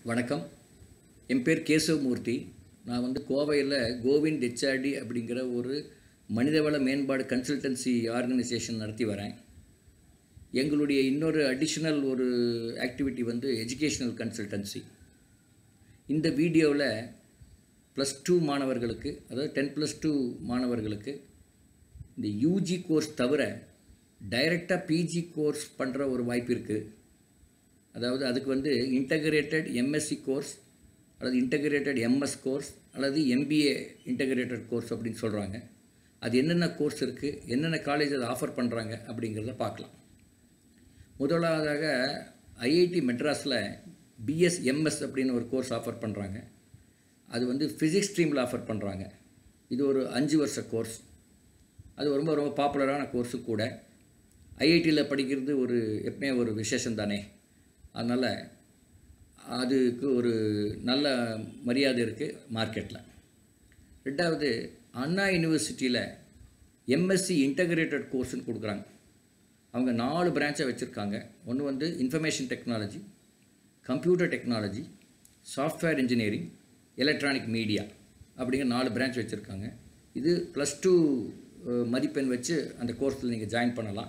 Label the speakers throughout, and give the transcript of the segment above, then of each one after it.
Speaker 1: வணக்கம் என் பேர் கேசவமூர்த்தி நான் வந்து கோவையில் கோவிந்த் ஹெச்ஆர்டி அப்படிங்கிற ஒரு மனிதவள மேம்பாடு கன்சல்டன்சி ஆர்கனைசேஷன் நடத்தி வரேன் எங்களுடைய இன்னொரு அடிஷ்னல் ஒரு ஆக்டிவிட்டி வந்து எஜுகேஷ்னல் கன்சல்டன்சி இந்த வீடியோவில் ப்ளஸ் டூ மாணவர்களுக்கு அதாவது டென் ப்ளஸ் டூ மாணவர்களுக்கு இந்த யூஜி கோர்ஸ் தவிர டைரெக்டாக பிஜி கோர்ஸ் பண்ணுற ஒரு வாய்ப்பு இருக்குது அதாவது அதுக்கு வந்து இன்டகிரேட்டட் எம்எஸ்சி கோர்ஸ் அல்லது இன்டகிரேட்டட் எம்எஸ் கோர்ஸ் அல்லது எம்பிஏ இன்டகிரேட்டட் கோர்ஸ் அப்படின்னு சொல்கிறாங்க அது என்னென்ன கோர்ஸ் இருக்குது என்னென்ன காலேஜ் அதை ஆஃபர் பண்ணுறாங்க அப்படிங்கிறத பார்க்கலாம் முதலாவதாக ஐஐடி மெட்ராஸில் பிஎஸ் எம்எஸ் அப்படின்னு ஒரு கோர்ஸ் ஆஃபர் பண்ணுறாங்க அது வந்து ஃபிசிக்ஸ் ஸ்ட்ரீமில் ஆஃபர் பண்ணுறாங்க இது ஒரு அஞ்சு வருஷ கோர்ஸ் அது ரொம்ப ரொம்ப பாப்புலரான கோர்ஸு கூட ஐஐடியில் படிக்கிறது ஒரு எப்பவுமே ஒரு விசேஷம் தானே அதனால் அதுக்கு ஒரு நல்ல மரியாதை இருக்குது மார்க்கெட்டில் ரெண்டாவது அண்ணா யூனிவர்சிட்டியில் எம்எஸ்சி இன்டகிரேட்டட் கோர்ஸ்னு கொடுக்குறாங்க அவங்க நாலு பிரான்ச்சை வச்சுருக்காங்க ஒன்று வந்து information technology computer technology software engineering electronic media அப்படிங்கிற நாலு பிரான்ச் வச்சுருக்காங்க இது ப்ளஸ் டூ மதிப்பெண் வச்சு அந்த கோர்ஸில் நீங்கள் ஜாயின் பண்ணலாம்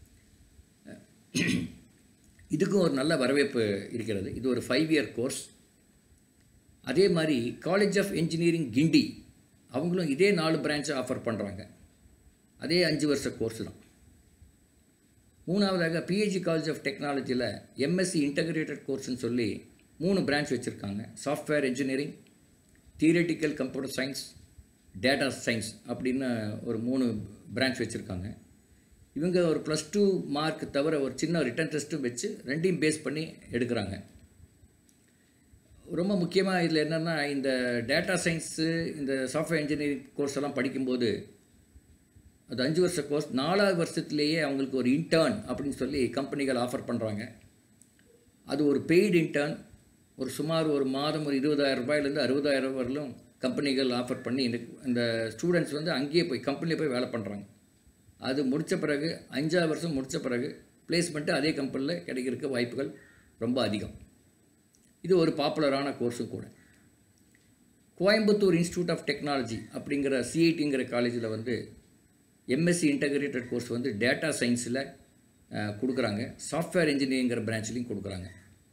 Speaker 1: இதுக்கும் ஒரு நல்ல வரவேற்பு இருக்கிறது இது ஒரு ஃபைவ் இயர் கோர்ஸ் அதே மாதிரி காலேஜ் ஆஃப் இன்ஜினியரிங் கிண்டி அவங்களும் இதே நாலு பிரான்ச்சை ஆஃபர் பண்ணுறாங்க அதே அஞ்சு வருஷ கோர்ஸ் தான் மூணாவதாக பிஹெச்சி காலேஜ் ஆஃப் டெக்னாலஜியில் எம்எஸ்சி இன்டகிரேட்டட் கோர்ஸ்னு சொல்லி மூணு பிரான்ச் வச்சுருக்காங்க software engineering theoretical computer science data science அப்படின்னு ஒரு மூணு பிரான்ச் வச்சுருக்காங்க இவங்க ஒரு ப்ளஸ் டூ மார்க் தவிர ஒரு சின்ன ரிட்டன் டெஸ்ட்டும் வச்சு ரெண்டையும் பேஸ் பண்ணி எடுக்கிறாங்க ரொம்ப முக்கியமாக இதில் என்னென்னா இந்த டேட்டா சயின்ஸு இந்த சாஃப்ட்வேர் இன்ஜினியரிங் கோர்ஸ் எல்லாம் படிக்கும்போது அது அஞ்சு வருஷ கோர்ஸ் நாலாவது வருஷத்துலேயே அவங்களுக்கு ஒரு இன்டர்ன் அப்படின்னு சொல்லி கம்பெனிகள் ஆஃபர் பண்ணுறாங்க அது ஒரு பெய்டு இன்டர்ன் ஒரு சுமார் ஒரு மாதம் ஒரு இருபதாயிரம் ரூபாயிலேருந்து அறுபதாயிரம் வரலும் கம்பெனிகள் ஆஃபர் பண்ணி இந்த இந்த ஸ்டூடெண்ட்ஸ் வந்து அங்கேயே போய் கம்பெனியில் போய் வேலை பண்ணுறாங்க அது முடித்த பிறகு அஞ்சாவது வருஷம் முடித்த பிறகு பிளேஸ்மெண்ட்டு அதே கம்பெனியில் கிடைக்கிறதுக்கு வாய்ப்புகள் ரொம்ப அதிகம் இது ஒரு பாப்புலரான கோர்ஸும் கூட கோயம்புத்தூர் இன்ஸ்டியூட் ஆஃப் டெக்னாலஜி அப்படிங்கிற சிஐடிங்கிற காலேஜில் வந்து எம்எஸ்சி இன்டகிரேட்டட் கோர்ஸ் வந்து டேட்டா சயின்ஸில் கொடுக்குறாங்க சாஃப்ட்வேர் இன்ஜினியரிங்கிற பிரான்ச்லேயும் கொடுக்குறாங்க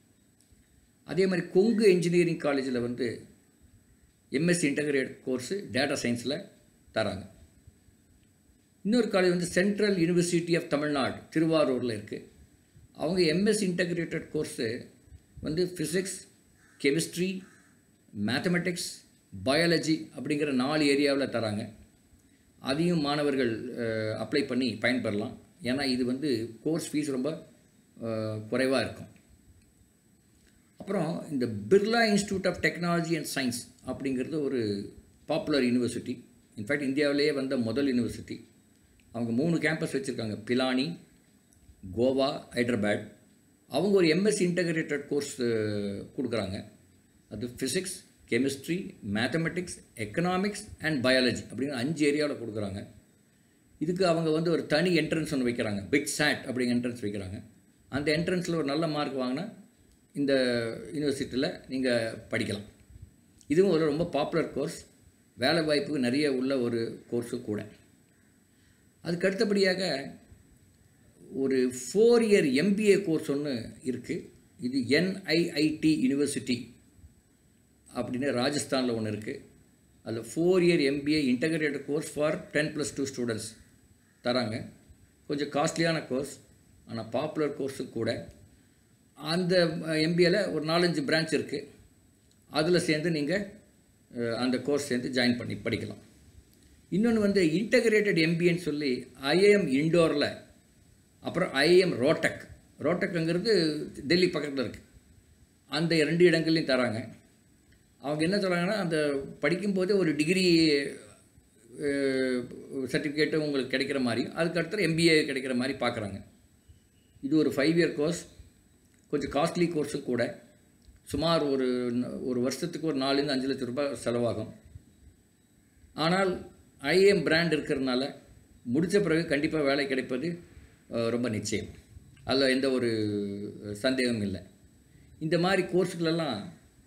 Speaker 1: அதே மாதிரி கொங்கு இன்ஜினியரிங் காலேஜில் வந்து எம்எஸ்சி இன்டகிரேட் கோர்ஸு டேட்டா சயின்ஸில் தராங்க இன்னொரு காலேஜ் வந்து சென்ட்ரல் யூனிவர்சிட்டி ஆஃப் தமிழ்நாடு திருவாரூரில் இருக்குது அவங்க எம்எஸ் இன்டகிரேட்டட் கோர்ஸு வந்து ஃபிசிக்ஸ் கெமிஸ்ட்ரி மேத்தமெட்டிக்ஸ் பயாலஜி அப்படிங்கிற நாலு ஏரியாவில் தராங்க அதையும் மாணவர்கள் அப்ளை பண்ணி பயன்பெறலாம் ஏன்னா இது வந்து கோர்ஸ் ஃபீஸ் ரொம்ப குறைவாக இருக்கும் அப்புறம் இந்த Birla institute of technology and science அப்படிங்கிறது ஒரு பாப்புலர் யூனிவர்சிட்டி இன்ஃபேக்ட் இந்தியாவிலேயே வந்த முதல் யூனிவர்சிட்டி அவங்க மூணு கேம்பஸ் வச்சுருக்காங்க பிலானி கோவா ஹைதராபாத் அவங்க ஒரு எம்எஸ்சி இன்டகிரேட்டட் கோர்ஸ் கொடுக்குறாங்க அது physics chemistry mathematics economics and biology அப்படிங்கிற அஞ்சு ஏரியாவில் கொடுக்குறாங்க இதுக்கு அவங்க வந்து ஒரு தனி என்ட்ரன்ஸ் ஒன்று வைக்கிறாங்க பிக் சாட் அப்படிங்கிற என்ட்ரன்ஸ் வைக்கிறாங்க அந்த என்ட்ரன்ஸில் ஒரு நல்ல மார்க் வாங்கினா இந்த யூனிவர்சிட்டியில் நீங்கள் படிக்கலாம் இதுவும் ஒரு ரொம்ப பாப்புலர் கோர்ஸ் வேலை வாய்ப்பு நிறைய உள்ள ஒரு கோர்ஸும் கூட அதுக்கு அடுத்தபடியாக ஒரு ஃபோர் இயர் எம்பிஏ கோர்ஸ் ஒன்று இருக்குது இது என்ஐஐடி யூனிவர்சிட்டி அப்படின்னு ராஜஸ்தானில் ஒன்று இருக்குது அதில் four year MBA integrated course for ten plus two students தராங்க கொஞ்சம் காஸ்ட்லியான கோர்ஸ் ஆனால் பாப்புலர் கோர்ஸும் கூட அந்த எம்பிஏல ஒரு நாலஞ்சு பிரான்ச் இருக்குது அதில் சேர்ந்து நீங்கள் அந்த கோர்ஸ் சேர்ந்து ஜாயின் பண்ணி படிக்கலாம் இன்னொன்று வந்து இன்டகிரேட்டட் எம்பிஏன்னு சொல்லி ஐஏஎம் இண்டோரில் அப்புறம் ஐஏஎம் ரோட்டக் ரோட்டக்குங்கிறது டெல்லி பக்கத்தில் இருக்குது அந்த ரெண்டு இடங்கள்லையும் தராங்க அவங்க என்ன சொல்கிறாங்கன்னா அந்த படிக்கும்போதே ஒரு டிகிரி சர்டிஃபிகேட்டு உங்களுக்கு கிடைக்கிற மாதிரி அதுக்கடுத்து எம்பிஏ கிடைக்கிற மாதிரி பார்க்குறாங்க இது ஒரு ஃபைவ் இயர் கோர்ஸ் கொஞ்சம் காஸ்ட்லி கோர்ஸும் கூட சுமார் ஒரு ஒரு வருஷத்துக்கு ஒரு நாலுலேருந்து அஞ்சு லட்சம் ரூபாய் செலவாகும் ஆனால் ஐஏஎம் பிராண்ட் இருக்கிறதுனால முடித்த பிறகு கண்டிப்பாக வேலை கிடைப்பது ரொம்ப நிச்சயம் அதில் எந்த ஒரு சந்தேகமும் இல்லை இந்த மாதிரி கோர்ஸுகளெல்லாம்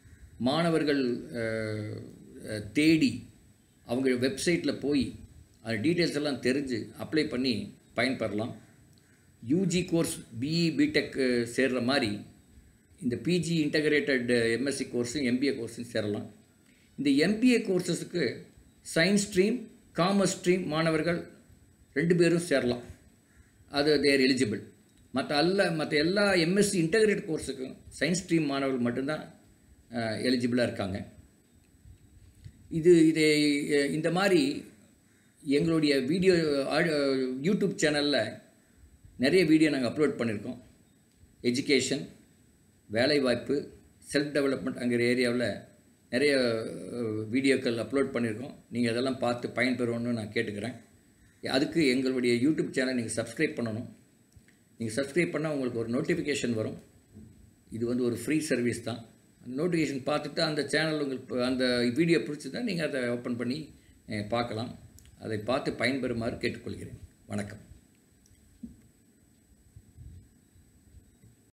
Speaker 1: மாணவர்கள் அஹ், அஹ், தேடி அவங்க வெப்சைட்டில் போய் அது டீட்டெயில்ஸ் எல்லாம் தெரிஞ்சு அப்ளை பண்ணி பயன்பெறலாம் யூஜி கோர்ஸ் பிஇ பிடெக் சேர்ற மாதிரி இந்த பிஜி இன்டகிரேட்டட் எம்எஸ்சி கோர்ஸும் எம்பிஏ கோர்ஸும் சேரலாம் இந்த எம்பிஏ கோர்சஸுக்கு சயின்ஸ் ஸ்ட்ரீம் காமர்ஸ் ஸ்ட்ரீம் மாணவர்கள் ரெண்டு பேரும் சேரலாம் அது தேர் எலிஜிபிள் மற்ற அல்ல மற்ற எல்லா எம்எஸ்சி இன்டகிரேட் கோர்ஸுக்கும் சயின்ஸ் ஸ்ட்ரீம் மாணவர்கள் மட்டும்தான் எலிஜிபிளாக இருக்காங்க இது இதை அஹ், இந்த மாதிரி எங்களுடைய வீடியோ யூடியூப் சேனலில் நிறைய வீடியோ நாங்கள் அப்லோட் பண்ணியிருக்கோம் எஜுகேஷன் வேலைவாய்ப்பு செல்ஃப் டெவலப்மெண்ட் அங்கிற ஏரியாவில் நிறைய அஹ், வீடியோக்கள் அப்லோட் பண்ணியிருக்கோம் நீங்கள் அதெல்லாம் பார்த்து பயன்பெறணும்னு நான் கேட்டுக்கிறேன் அதுக்கு எங்களுடைய யூடியூப் சேனல் நீங்கள் சப்ஸ்கிரைப் பண்ணணும் நீங்கள் சப்ஸ்கிரைப் பண்ணால் உங்களுக்கு ஒரு நோட்டிஃபிகேஷன் வரும் இது வந்து ஒரு ஃப்ரீ சர்வீஸ் தான் நோட்டிஃபிகேஷன் பார்த்துட்டு அந்த சேனல் உங்களுக்கு அந்த வீடியோ பிடிச்சதா நீங்கள் அதை ஓப்பன் பண்ணி அஹ், பார்க்கலாம் அதை பார்த்து பயன்பெறுமாறு கேட்டுக்கொள்கிறேன் வணக்கம்